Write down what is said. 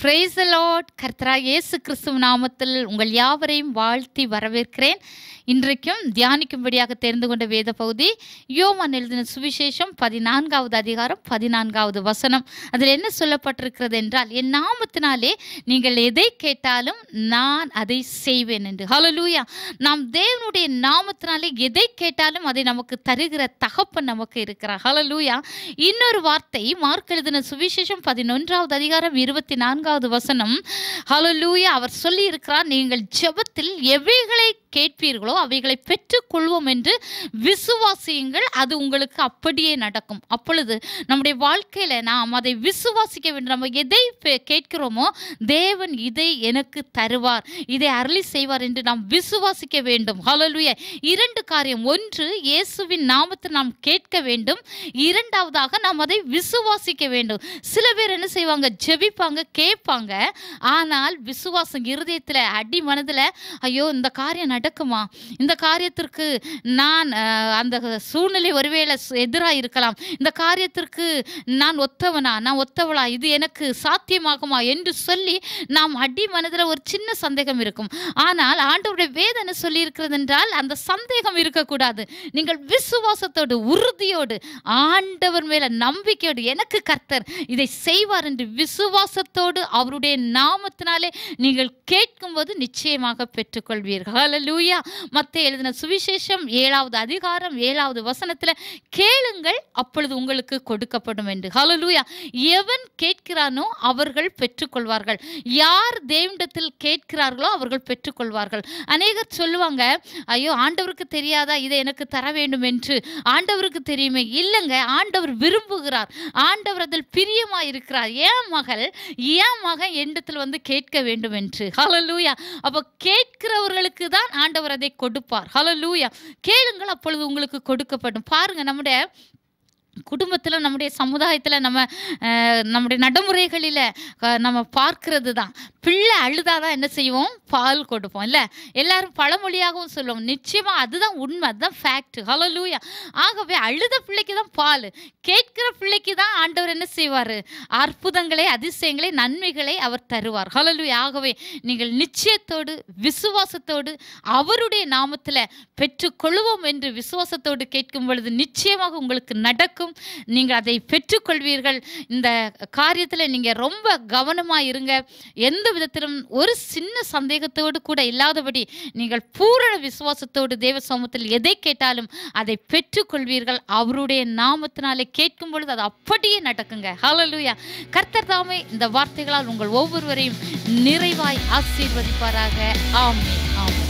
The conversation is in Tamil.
பிரைஸ் லார்ட் கர்த்தரா இயேசு கிறிஸ்துவ நாமத்தில் உங்கள் யாவரையும் வாழ்த்தி வரவேற்கிறேன் இன்றைக்கும் தியானிக்கும்படியாக தெரிந்து கொண்ட வேத பகுதி யோவான் எழுதின சுவிசேஷம் பதினான்காவது அதிகாரம் பதினான்காவது வசனம் அதில் என்ன சொல்லப்பட்டிருக்கிறது என்றால் என் நாமத்தினாலே நீங்கள் எதை கேட்டாலும் நான் அதை செய்வேன் என்று ஹalleluya நாம் தேவனுடைய நாமத்தினாலே எதை கேட்டாலும் அதை நமக்கு தருகிற தகப்பன் நமக்கு இருக்கிறார் ஹalleluya இன்னொரு வார்த்தை மார்க் எழுதின சுவிசேஷம் பதினொன்றாவது அதிகாரம் இருபத்தி நான்காவது வசனம் ஹalleluya அவர் சொல்லி இருக்கிறார் நீங்கள் ஜெபத்தில் எவைகளை கேட்பீர்களோ அவைகளை பெற்றுக்கொள்வோம் என்று விசுவாசியுங்கள் அது உங்களுக்கு அப்படியே நடக்கும் அப்பொழுது நம்முடைய வாழ்க்கையில நாம் அதை விசுவாசிக்க வேண்டும் நம்ம எதை பெ- கேட்கிறோமோ தேவன் இதை எனக்கு தருவார் இதை அருளி செய்வார் என்று நாம் விசுவாசிக்க வேண்டும் ஹalleluya இரண்டு காரியம் ஒன்று இயேசுவின் நாமத்தில் நாம் கேட்க வேண்டும் இரண்டாவதாக நாம் அதை விசுவாசிக்க வேண்டும் சில பேர் என்ன செய்வாங்க ஜெபிப்பாங்க கேட்பாங்க ஆனால் விசுவாசம் இருதயத்தில் அடி மனதில் ஐயோ இந்த காரியம் நடக்குமா இந்த காரியத்திற்கு நான் அஹ், அந்த சூழ்நிலை ஒருவேளை எதிராக இருக்கலாம் இந்த காரியத்திற்கு நான் ஒத்தவனா நான் ஒத்தவளா இது எனக்கு சாத்தியமாகுமா என்று சொல்லி நாம் அடி மனதில் ஒரு சின்ன சந்தேகம் இருக்கும் ஆனால் ஆண்டவருடைய வேதனை சொல்லி இருக்கிறது என்றால் அந்த சந்தேகம் இருக்கக்கூடாது நீங்கள் விசுவாசத்தோடு உறுதியோடு ஆண்டவர் மேல நம்பிக்கையோடு எனக்கு கர்த்தர் இதை செய்வார் என்று விசுவாசத்தோடு அவருடைய நாமத்தினாலே நீங்கள் கேட்கும்போது நிச்சயமாக பெற்றுக்கொள்வீர்கள் ஹalleluya மத்தேயு எழுதின சுவிசேஷம் ஏழாவது அதிகாரம் ஏழாவது வசனத்துல கேளுங்கள் அப்பொழுது உங்களுக்கு கொடுக்கப்படும் என்று ஹalleluya எவன் கேட்கிறானோ அவர்கள் பெற்றுக்கொள்வார்கள் யார் தேவனிடத்தில் கேட்கிறார்களோ அவர்கள் பெற்றுக்கொள்வார்கள் அநேகர் சொல்லுவாங்க ஐயோ ஆண்டவருக்கு தெரியாதா இதை எனக்கு தர வேண்டும் என்று ஆண்டவருக்கு தெரியுமே இல்லைங்க ஆண்டவர் விரும்புகிறார் ஆண்டவர் அதில் பிரியமா இருக்கிறார் ஏன் மகள் ஏன் மகன் என்னிடத்தில் வந்து கேட்க வேண்டும் என்று ஹalleluya அப்போ கேட்கிறவர்களுக்கு தான் ஆண்டவர் அதை கொடுப்பார் ஹalleluya கேளுங்கள் அப்பொழுது உங்களுக்கு கொடுக்கப்படும் பாருங்க நம்முடைய குடும்பத்தில் நம்முடைய சமுதாயத்தில் நம்ம அஹ், நம்முடைய நடைமுறைகளில் அஹ், நம்ம பார்க்கிறது தான் பிள்ளை அழுதாதான் என்ன செய்வோம் பால் கொடுப்போம் இல்லை எல்லாரும் பழமொழியாகவும் சொல்லுவோம் நிச்சயமாக அதுதான் உண்மை அதுதான் ஃபேக்ட் ஹalleluya ஆகவே அழுத பிள்ளைக்கு தான் பால் கேட்கிற பிள்ளைக்கு தான் ஆண்டவர் என்ன செய்வார் அற்புதங்களை அதிசயங்களை நன்மைகளை அவர் தருவார் ஹalleluya ஆகவே நீங்கள் நிச்சயத்தோடு விசுவாசத்தோடு அவருடைய நாமத்தில் பெற்றுக்கொள்வோம் என்று விசுவாசத்தோடு கேட்கும் பொழுது நிச்சயமாக உங்களுக்கு நடக்கும் நீங்கள் அதை பெற்றுக்கொள்வீர்கள் இந்த காரியத்தில் நீங்கள் ரொம்ப கவனமாக இருங்க எந்த விதத்திலும் ஒரு சின்ன சந்தேகத்தோடு கூட இல்லாதபடி நீங்கள் பூரண விசுவாசத்தோடு தேவ சமூகத்தில் எதை கேட்டாலும் அதை பெற்றுக்கொள்வீர்கள் அவருடைய நாமத்தினாலே கேட்கும் பொழுது அது அப்படியே நடக்குங்க ஹalleluya கர்த்தர் தாமே இந்த வார்த்தைகளால் உங்கள் ஒவ்வொருவரையும் நிறைவாய் ஆசீர்வதிப்பாராக ஆமென் ஆமென்